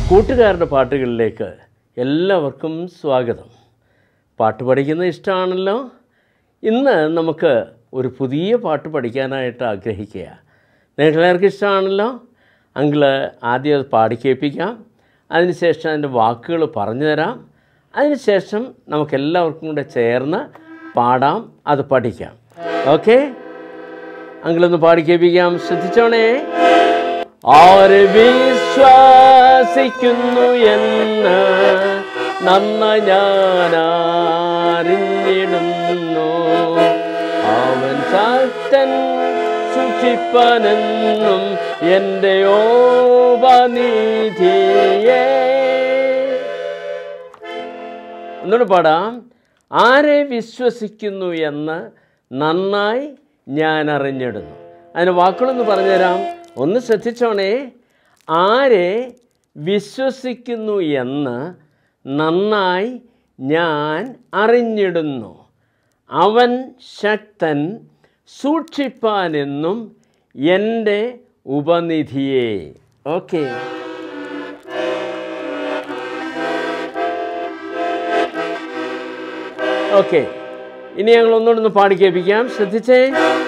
കൂട്ടുകാരുടെ പാട്ടുകളിലേക്ക് എല്ലാവർക്കും സ്വാഗതം പാട്ട് പഠിക്കുന്നത് ഇഷ്ടമാണല്ലോ ഇന്ന് നമുക്ക് ഒരു പുതിയ പാട്ട് പഠിക്കാനായിട്ട് ആഗ്രഹിക്കുക നിങ്ങൾക്ക് എല്ലാവർക്കും ഇഷ്ടമാണല്ലോ അങ്കിള് ആദ്യം അത് പാടി കേൾപ്പിക്കാം അതിനുശേഷം അതിൻ്റെ വാക്കുകൾ പറഞ്ഞു തരാം അതിനുശേഷം നമുക്കെല്ലാവർക്കും കൂടെ ചേർന്ന് പാടാം അത് പഠിക്കാം ഓക്കെ അങ്കിളൊന്ന് പാടി കേൾപ്പിക്കാം ശ്രദ്ധിച്ചോണേ ആര് വിശ്വസിക്കുന്നു എന്ന് നന്ന ഞാൻ അറിഞ്ഞിടുന്നു അവൻ ശക്തൻ സൂക്ഷിപ്പനെന്നും എൻ്റെ ഓപനിധിയേ ഒന്നുകൂടെ പാടാം ആരെ വിശ്വസിക്കുന്നു എന്ന് നന്നായി ഞാൻ അറിഞ്ഞിടുന്നു അതിന് വാക്കുകളൊന്ന് പറഞ്ഞുതരാം ഒന്ന് ശ്രദ്ധിച്ചോണേ ആരെ വിശ്വസിക്കുന്നു എന്ന് നന്നായി ഞാൻ അറിഞ്ഞിടുന്നു അവൻ ശക്തൻ സൂക്ഷിപ്പാനെന്നും എൻ്റെ ഉപനിധിയെ ഓക്കെ ഓക്കെ ഇനി ഞങ്ങൾ ഒന്നുകൂടെ പാടി കേൾപ്പിക്കാം ശ്രദ്ധിച്ചേ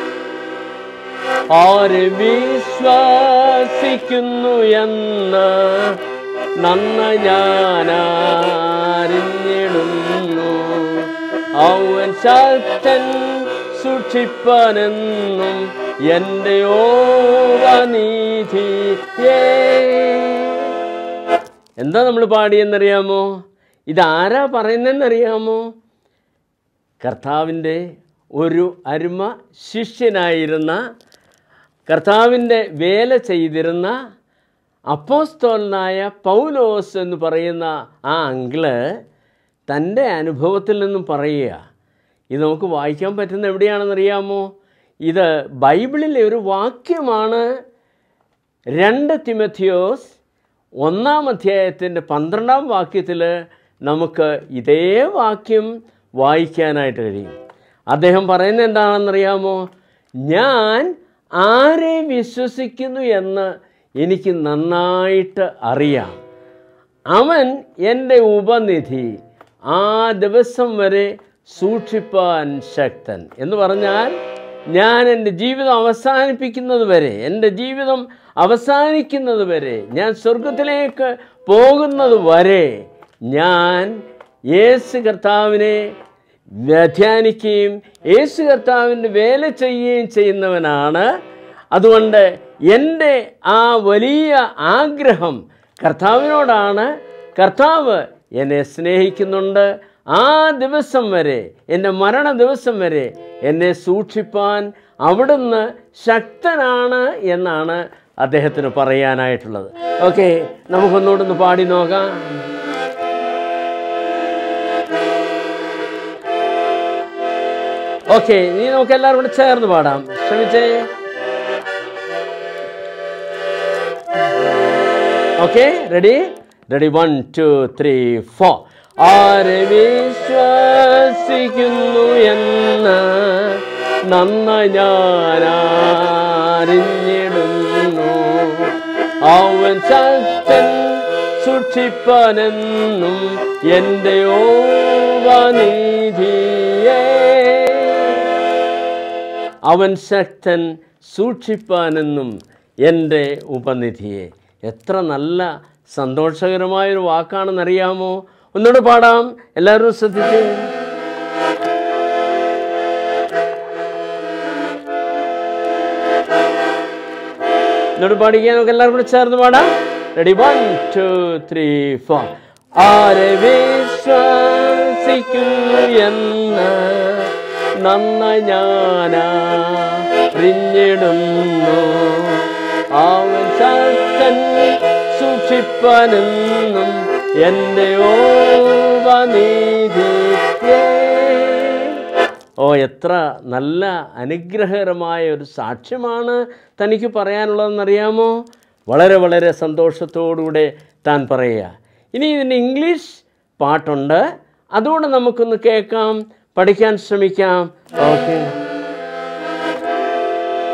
ആര് വിശ്വസിക്കുന്നു എന്ന് നന്ന ഞാൻ അറിഞ്ഞിടുന്നു അവൻ ശക്തൻ സൂക്ഷിപ്പനെന്നും എൻ്റെ ഓവനീതിയേ എന്താ നമ്മൾ പാടിയെന്നറിയാമോ ഇതാരാ പറയുന്നതെന്നറിയാമോ കർത്താവിൻ്റെ ഒരു അരുമ ശിഷ്യനായിരുന്ന കർത്താവിൻ്റെ വേല ചെയ്തിരുന്ന അപ്പോസ്തോലനായ പൗലോസ് എന്ന് പറയുന്ന ആ അങ്കിള് തൻ്റെ അനുഭവത്തിൽ നിന്നും പറയുക ഇത് നമുക്ക് വായിക്കാൻ പറ്റുന്ന എവിടെയാണെന്നറിയാമോ ഇത് ബൈബിളിലെ ഒരു വാക്യമാണ് രണ്ട് തിമത്തിയോസ് ഒന്നാം അധ്യായത്തിൻ്റെ പന്ത്രണ്ടാം വാക്യത്തിൽ നമുക്ക് ഇതേ വാക്യം വായിക്കാനായിട്ട് കഴിയും അദ്ദേഹം പറയുന്നത് എന്താണെന്നറിയാമോ ഞാൻ ആരെ വിശ്വസിക്കുന്നു എന്ന് എനിക്ക് നന്നായിട്ട് അറിയാം അവൻ എൻ്റെ ഉപനിധി ആ ദിവസം വരെ സൂക്ഷിപ്പാൻ ശക്തൻ എന്ന് പറഞ്ഞാൽ ഞാൻ എൻ്റെ ജീവിതം അവസാനിപ്പിക്കുന്നത് വരെ എൻ്റെ ജീവിതം അവസാനിക്കുന്നത് വരെ ഞാൻ സ്വർഗത്തിലേക്ക് പോകുന്നത് വരെ ഞാൻ യേശു കർത്താവിനെ വ്യാഖ്യാനിക്കുകയും യേശു കർത്താവിൻ്റെ വേല ചെയ്യുകയും ചെയ്യുന്നവനാണ് അതുകൊണ്ട് എൻ്റെ ആ വലിയ ആഗ്രഹം കർത്താവിനോടാണ് കർത്താവ് എന്നെ സ്നേഹിക്കുന്നുണ്ട് ആ ദിവസം വരെ എൻ്റെ മരണ ദിവസം വരെ എന്നെ സൂക്ഷിപ്പാൻ അവിടുന്ന് ശക്തനാണ് എന്നാണ് അദ്ദേഹത്തിന് പറയാനായിട്ടുള്ളത് ഓക്കെ നമുക്കൊന്നുകൂടെ പാടി നോക്കാം ഓക്കെ ഇനി നമുക്ക് എല്ലാവരും കൂടെ ചേർന്ന് പാടാം ശ്രമിച്ചേ okay ready ready one two three four ആരെ വിശ്വസിക്കുന്നു എന്ന് നന്ന ഞാൻ അറിഞ്ഞിടുന്നു അവൻ ശക്തൻ സൂക്ഷിപ്പനെന്നും എൻ്റെ ഓവനീതിയേ അവൻ ശക്തൻ സൂക്ഷിപ്പാനെന്നും എൻ്റെ ഉപനിധിയെ എത്ര നല്ല സന്തോഷകരമായൊരു വാക്കാണെന്നറിയാമോ ഒന്നുകൂടെ പാടാം എല്ലാവരും ശ്രദ്ധിച്ച് എന്നോട് പാടിക്കാൻ നമുക്ക് എല്ലാവരും കൂടെ ചേർന്ന് പാടാം ready one two three four ആരെ വിശ്വസിക്കുന്നു എന്ന് നന്ന ഞാനറിഞ്ഞിടുന്നു അവൻ ശക്തൻ സൂക്ഷിപ്പനെന്നും എൻ്റെ ഓവനീതിയേ ഓ എത്ര നല്ല അനുഗ്രഹകരമായ ഒരു സാക്ഷ്യമാണ് തനിക്ക് പറയാനുള്ളതെന്നറിയാമോ വളരെ വളരെ സന്തോഷത്തോടുകൂടെ താൻ പറയുക ഇനി ഇതിന് ഇംഗ്ലീഷ് പാട്ടുണ്ട് അതുകൊണ്ട് നമുക്കൊന്ന് കേൾക്കാം പഠിക്കാൻ ശ്രമിക്കാം okay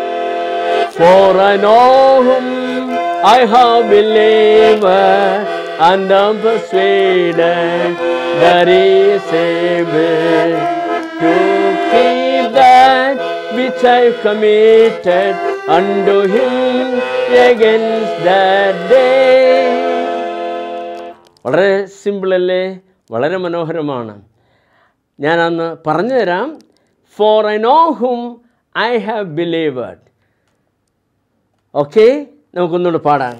For I know whom I have believed, and I'm persuaded that He is able to keep that which I've committed unto Him against that day. വളരെ സിമ്പിളല്ലേ വളരെ മനോഹരമാണ് ഞാൻ അന്ന് പറഞ്ഞു തരാം for I know hmm I have believed okay നമുക്കൊന്നുകൂടെ പാടാം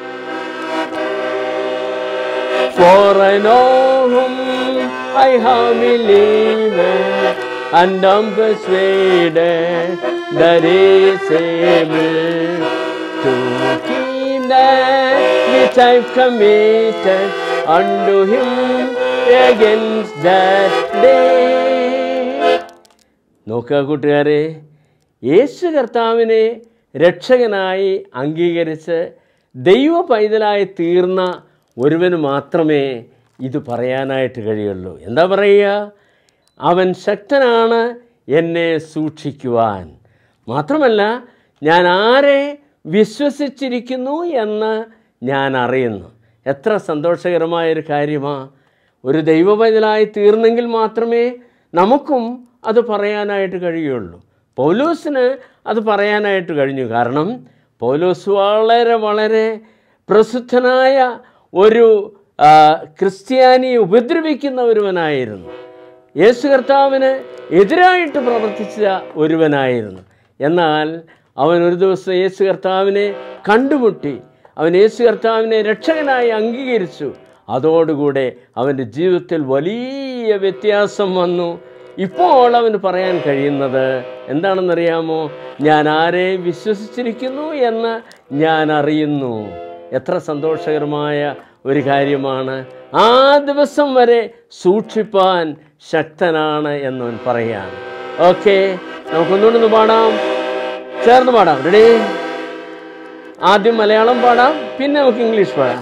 For I know whom I have believed, and am persuaded that He is able to keep that which I've committed unto Him against that day. നോക്കുക കൂട്ടുകാരെ യേശു കർത്താവിനെ രക്ഷകനായി അംഗീകരിച്ച് ദൈവ പൈതലായി തീർന്ന ഒരുവന് മാത്രമേ ഇത് പറയാനായിട്ട് കഴിയുള്ളൂ എന്താ പറയുക അവൻ ശക്തനാണ് എന്നെ സൂക്ഷിക്കുവാൻ മാത്രമല്ല ഞാൻ ആരെ വിശ്വസിച്ചിരിക്കുന്നു എന്ന് ഞാൻ അറിയുന്നു എത്ര സന്തോഷകരമായൊരു കാര്യമാണ് ഒരു ദൈവപൈതലായി തീർന്നെങ്കിൽ മാത്രമേ നമുക്കും അത് പറയാനായിട്ട് കഴിയുള്ളൂ പൗലോസിന് അത് പറയാനായിട്ട് കഴിഞ്ഞു കാരണം പൗലോസ് വളരെ വളരെ പ്രസിദ്ധനായ ഒരു ആ, ക്രിസ്ത്യാനിയെ ഉപദ്രവിക്കുന്ന ഒരുവനായിരുന്നു യേശു കർത്താവിന് എതിരായിട്ട് പ്രവർത്തിച്ച ഒരുവനായിരുന്നു എന്നാൽ അവൻ ഒരു ദിവസം യേശു കർത്താവിനെ കണ്ടുമുട്ടി അവൻ യേശു കർത്താവിനെ രക്ഷകനായി അംഗീകരിച്ചു അതോടുകൂടെ അവൻ്റെ ജീവിതത്തിൽ വലിയ വ്യത്യാസം വന്നു ഇപ്പോൾ അവന് പറയാൻ കഴിയുന്നത് എന്താണെന്നറിയാമോ ഞാൻ ആരെ വിശ്വസിച്ചിരിക്കുന്നു എന്ന് ഞാൻ അറിയുന്നു എത്ര സന്തോഷകരമായ ഒരു കാര്യമാണ് ആ ദിവസം വരെ സൂക്ഷിപ്പാൻ ശക്തനാണ് എന്നവൻ പറയാണ് ഓക്കെ നമുക്കൊന്നുകൂടെ ഒന്ന് പാടാം ചേർന്ന് പാടാം റെഡി ആദ്യം മലയാളം പാടാം പിന്നെ നമുക്ക് ഇംഗ്ലീഷ് പാടാം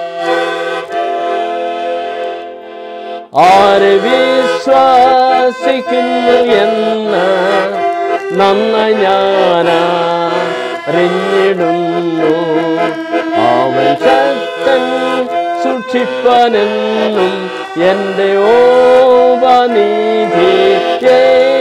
ആര് വിശ്വസിക്കുന്നു എന്ന് നന്നായി ഞാനറിഞ്ഞിടുന്നു അവൻ ശക്തൻ സൂക്ഷിപ്പാനെന്നും എൻ്റെ ഓപനീതിയെ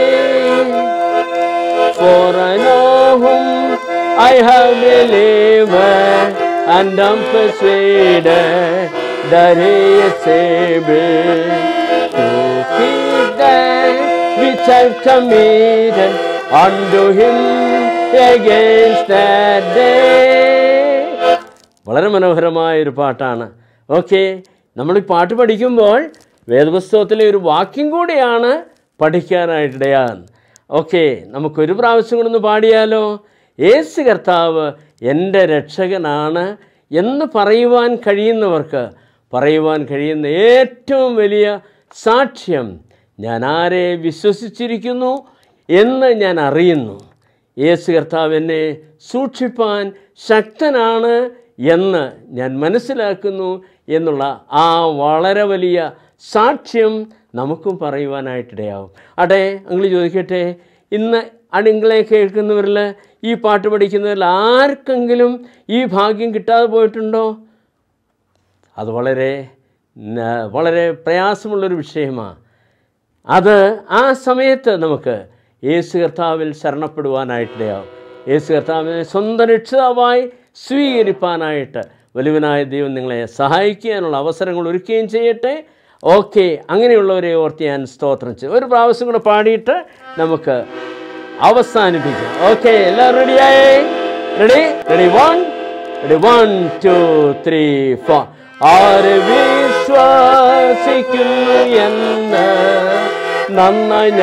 For I know whom I have believed, and am persuaded that He is able to keep that which I've committed unto Him against that day. വളരെ മനോഹരമായ ഒരു പാട്ടാണ് ഓക്കെ നമ്മൾ ഈ പാട്ട് പഠിക്കുമ്പോൾ വേദപുസ്തകത്തിലെ ഒരു വാക്യം കൂടിയാണ് പഠിക്കാനായിട്ടിടയാകുന്നത് ഓക്കെ നമുക്കൊരു പ്രാവശ്യം കൊണ്ടൊന്ന് പാടിയാലോ യേശു കർത്താവ് എൻ്റെ രക്ഷകനാണ് എന്ന് പറയുവാൻ കഴിയുന്നവർക്ക് പറയുവാൻ കഴിയുന്ന ഏറ്റവും വലിയ സാക്ഷ്യം ഞാൻ ആരെ വിശ്വസിച്ചിരിക്കുന്നു എന്ന് ഞാൻ അറിയുന്നു യേശു കർത്താവ് എന്നെ സൂക്ഷിപ്പാൻ ശക്തനാണ് എന്ന് ഞാൻ മനസ്സിലാക്കുന്നു എന്നുള്ള ആ വളരെ വലിയ സാക്ഷ്യം നമുക്കും പറയുവാനായിട്ടിടയാവും അടെ അങ്ങൾ ചോദിക്കട്ടെ ഇന്ന് അണിങ്ങളെ കേൾക്കുന്നവരിൽ ഈ പാട്ട് പഠിക്കുന്നവരിൽ ആർക്കെങ്കിലും ഈ ഭാഗ്യം കിട്ടാതെ പോയിട്ടുണ്ടോ അത് വളരെ ന- വളരെ പ്രയാസമുള്ളൊരു വിഷയമാണ് അത് ആ സമയത്ത് നമുക്ക് യേശു കർത്താവിൽ ശരണപ്പെടുവാനായിട്ടിടയാവും യേശു കർത്താവിനെ സ്വന്തം രക്ഷിതാവായി സ്വീകരിപ്പാനായിട്ട് വലുവനായ ദൈവം നിങ്ങളെ സഹായിക്കാനുള്ള അവസരങ്ങൾ ഒരുക്കുകയും ചെയ്യട്ടെ ഓക്കെ അങ്ങനെയുള്ളവരെ ഓർത്ത് ഞാൻ സ്തോത്രം ചെയ്യും ഒരു പ്രാവശ്യം കൂടെ പാടിയിട്ട് നമുക്ക് അവസാനിപ്പിക്കാം ഓക്കെ എല്ലാം റെഡിയായേ ready ready one ready one two three four ആര് വിശ്വസിക്കുന്നു എന്ന് നന്നായി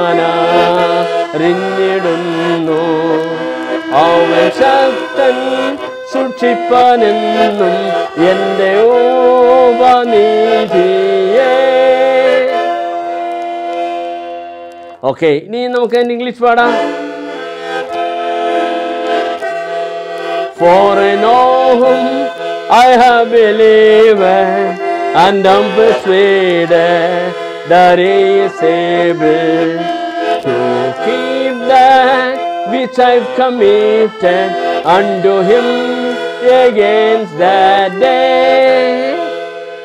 ഞാനറിഞ്ഞിടുന്നു അവൻ ശക്തൻ സൂക്ഷിപ്പാനെന്നും എൻ്റെ ഓപനീതിയേ ഓക്കെ ഇനി നമുക്ക് അതിൻ്റെ ഇംഗ്ലീഷ് പാടാം For I know whom I have believed, and am persuaded that He is able to keep that which I've committed unto Him against that day.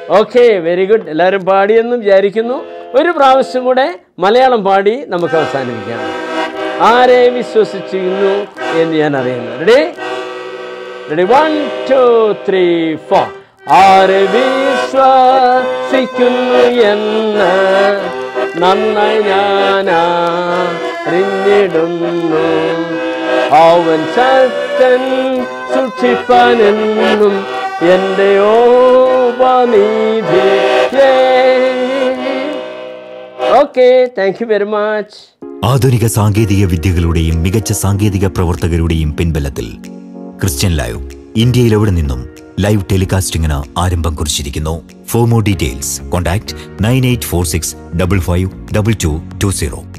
Okay very good എല്ലാവരും പാടിയെന്നും വിചാരിക്കുന്നു ഒരു പ്രാവശ്യം കൂടെ മലയാളം പാടി നമുക്ക് അവസാനിപ്പിക്കാം ആരെ വിശ്വസിച്ചിരുന്നു എന്ന് ഞാൻ അറിയുന്നു ready ready one two three four ആരെ വിശ്വസിക്കുന്നു എന്ന് നന്നായി ഞാൻ അറിഞ്ഞിടുന്നു അവൻ ശക്തൻ സൂക്ഷിപ്പാനെന്നും എൻ്റെ ഓപനീതി okay thank you very much ആധുനിക സാങ്കേതിക വിദ്യകളുടെയും മികച്ച സാങ്കേതിക പ്രവർത്തകരുടെയും പിൻബലത്തിൽ ക്രിസ്ത്യൻ ലൈവ് ഇന്ത്യയിൽ എവിടെ നിന്നും ലൈവ് ടെലികാസ്റ്റിംഗിന് ആരംഭം കുറിച്ചിരിക്കുന്നു for more details contact nine eight four six double five double two two zero